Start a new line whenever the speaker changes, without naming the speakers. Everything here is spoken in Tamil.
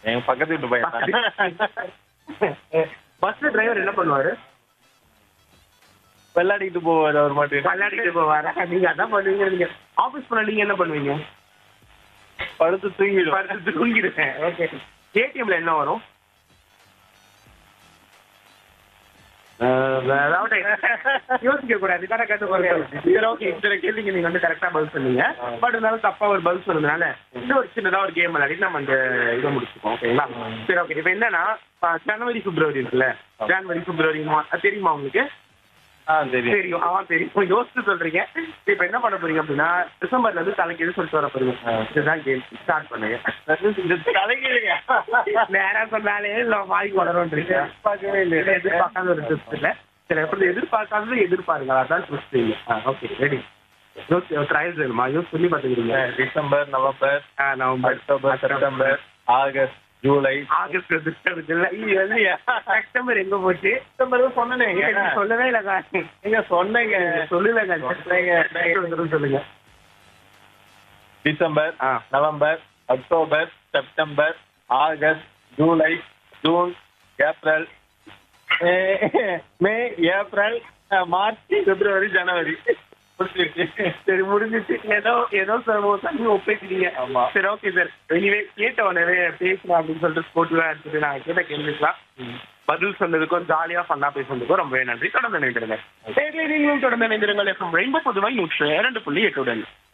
எங்க பக்கத்து வீட்டு பையன்
பஸ்ல டிரைவர் என்ன பண்ணுவாரு
வெள்ளாடிக்கிட்டு போவாரு அவர் மாட்டு
விளையாடிட்டு போவாரா நீங்க அதான் பண்ணுவீங்க நீங்க ஆபீஸ் போனா நீங்க என்ன பண்ணுவீங்க
படுத்து தூங்கிடுவாரு
படுத்து தூங்கிடுவேன் ஓகே ஏடிஎம்ல என்ன வரும் அதாவது யோசிக்க கூடாது கரெக்டா சரி ஓகே இத்தனை கேள்விங்க நீங்க வந்து கரெக்டா பதில் சொன்னீங்க பட் இருந்தாலும் தப்பா ஒரு பதில் சொன்னதுனால இன்னும் ஒரு சின்னதா ஒரு கேம் விளையாடி நம்ம அந்த இதை முடிச்சுப்போம் ஓகேங்களா சரி ஓகே இப்போ என்னன்னா ஆ, ஜனவரி பிப்ரவரி இருக்குல்ல ஜனவரி பிப்ரவரி மா- அது தெரியுமா உங்களுக்கு
ஆ தெரியும்
தெரியும் ஆ தெரியும் யோசிச்சு சொல்றீங்க இப்ப என்ன பண்ண போறீங்க அப்படின்னா டிசம்பர்ல இருந்து தலைக்கு எது சொல்லிட்டு வர போறீங்க இதுதான் கேம் ஸ்டார்ட் பண்ணுங்க
இந்த தலைகீழையா
நேரா சொன்னாலே இல்ல வாய்க்கு வளரும்ன்றீங்க
பார்க்கவே இல்லை
எதிர்பார்க்காத ஒரு ட்விஸ்ட் இல்ல சரி எப்படி எதிர்பார்க்காதது எதிர்பாருங்க அதான் ட்விஸ்ட் இல்ல ஓகே ரெடி ட்ரையல்ஸ் வேணுமா யூஸ் சொல்லி பாத்துக்கிறீங்க
December November
November
October September August July
August இருக்குல்ல செப்டம்பர் எங்க போச்சு
செப்டம்பர் சொன்னேனே
நீங்க சொல்லவே இல்லக்கா
நீங்க சொன்னீங்க
சொல்லலங்க
சொன்னீங்க.
சொல்லுங்க
December
ah.
November October September August July June April May- May April ah, March February January முடிச்சிருச்சு
சரி முடிஞ்சிச்சு ஏதோ ஏதோ சொல்லுவோம் தண்ணி ஒப்பிக்கிறீங்க
ஆமா.
சரி ஓகே சார் எனிவே கேட்ட உடனே பேசலாம் அப்படின்னு சொல்லிட்டு ஸ்போர்ட்டிவா எடுத்துட்டு நான் கேட்ட கேள்விக்கலாம் பதில் சொன்னதுக்கும் ஜாலியா ஃபன்னா பேசுனதுக்கும் ரொம்பவே நன்றி தொடர்ந்து இணைந்திருங்க சரி, நீங்களும் தொடர்ந்து இணைந்திருங்கள் எஃப்எம் ரெயின்போ புதுவை நூற்று இரண்டு புள்ளி எட்டுடன்